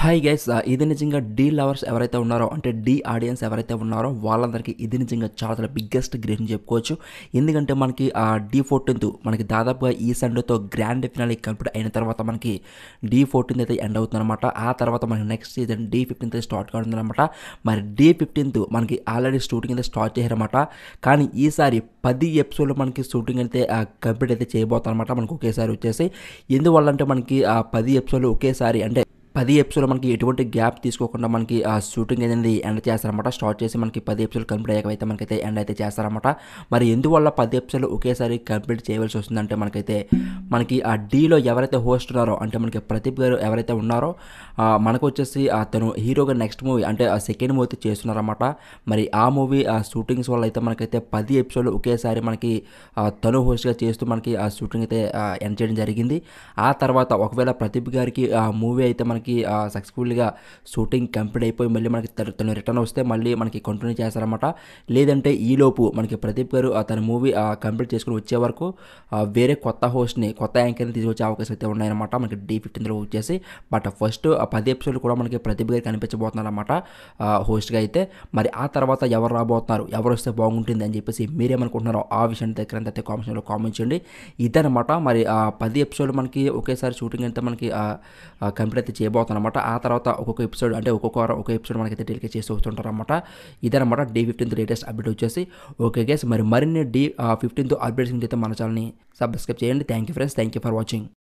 hi guys ఇది నిజంగా D lovers ఎవరైతే ఉన్నారో అంటే డీ ఆడియన్స్ ఎవరైతే ఉన్నారో వాళ్ళందరికీ ఇది నిజంగా చాలా చాలా బిగ్గెస్ట్ గ్రేట్ అని చెప్పుకోవచ్చు ఎందుకంటే మనకి ఆ డీ ఫోర్టీన్త్ మనకి దాదాపుగా ఈ సండేతో గ్రాండ్ ఫినాలి కంప్లీట్ అయిన తర్వాత మనకి డీ ఫోర్టీన్త్ అయితే ఎండ్ అవుతుందన్నమాట ఆ తర్వాత మనకి next season Dhee fifteenth start కావుతుందన్నమాట మరి డీ ఫిఫ్టీన్త్ మనకి ఆల్రెడీ షూటింగ్ అయితే స్టార్ట్ చేశారన్నమాట కానీ ఈసారి పది ఎపిసోడ్లు మనకి షూటింగ్ అయితే కంప్లీట్ అయితే చేయబోతారన్నమాట మనకి ఒకేసారి వచ్చేసి ఎందువల్ల అంటే మనకి ఆ పది ఎపిసోడ్లు ఒకేసారి అంటే పది ఎపిసోడ్ మనకి ఎటువంటి గ్యాప్ తీసుకోకుండా మనకి ఆ షూటింగ్ అనేది ఎండ్ చేస్తారన్నమాట స్టార్ట్ చేసి మనకి పది ఎపిసోడ్ కంప్లీట్ అయ్యాక అయితే మనకైతే ఎండ్ అయితే చేస్తారన్నమాట మరి ఎందువల్ల పది ఎపిసోడ్లు ఒకేసారి కంప్లీట్ చేయవలసి వస్తుందంటే మనకైతే మనకి ఆ డీలో ఎవరైతే హోస్ట్ ఉన్నారో అంటే మనకి ప్రదీప్ గారు ఎవరైతే ఉన్నారో ఆ, మనకు వచ్చేసి అతను హీరోగా నెక్స్ట్ మూవీ అంటే ఆ సెకండ్ మూవీ చేస్తున్నారన్నమాట మరి ఆ మూవీ ఆ షూటింగ్స్ వల్ల అయితే మనకైతే పది ఎపిసోడ్లు ఒకేసారి మనకి ఆ, తను హోస్ట్గా చేస్తూ మనకి ఆ షూటింగ్ అయితే ఎండ్ చేయడం జరిగింది ఆ తర్వాత ఒకవేళ ప్రదీప్ గారికి ఆ మూవీ అయితే మనకి సక్సెస్ఫుల్గా షూటింగ్ కంప్లీట్ అయిపోయి మళ్ళీ మనకి తను- తను రిటర్న్ వస్తే మళ్ళీ మనకి కంటిన్యూ చేస్తారన్నమాట లేదంటే ఈలోపు మనకి ప్రదీప్ గారు ఆ తన మూవీ కంప్లీట్ చేసుకుని వచ్చే వరకు ఆ, వేరే కొత్త హోస్ట్ని కొత్త యాంకర్ని తీసుకొచ్చే అవకాశం అయితే ఉన్నాయన్నమాట మనకి డీ ఫిఫ్టీన్లో వచ్చేసి బట్ ఫస్ట్ ఆ పది ఎపిసోడ్లు కూడా మనకి ప్రదీప్ గారు కనిపించబోతున్నారు అనమాట హోస్ట్గా అయితే మరి ఆ తర్వాత ఎవరు రాబోతున్నారు ఎవరు వస్తే బాగుంటుంది అని చెప్పేసి మీరేమనుకుంటున్నారో ఆ విషయాన్ని దగ్గర అయితే కామెంట్స్లో కామెంట్ చేయండి ఇదనమాట మరి ఆ పది ఎపిసోడ్లు మనకి ఒకేసారి షూటింగ్ అయితే మనకి కంప్లీట్ అయితే చేయబోతున్నారు అనమాట ఆ తర్వాత ఒక్కొక్క ఎపిసోడ్ అంటే ఒక్కొక్క వారం ఒక ఎపిసోడ్ మనకైతే టెలికేట్ చేస్తూ వస్తుంటారు అనమాట ఇదనమాట డే ఫిఫ్టీన్త్ లేటెస్ట్ అప్డేట్ వచ్చేసి ఓకే గేస్ మరి మరిన్ని డి ఫిఫ్టీన్త్ అప్డేట్స్ అయితే మన ఛానల్ని సబ్స్క్రైబ్ చేయండి thank you friends thank you for watching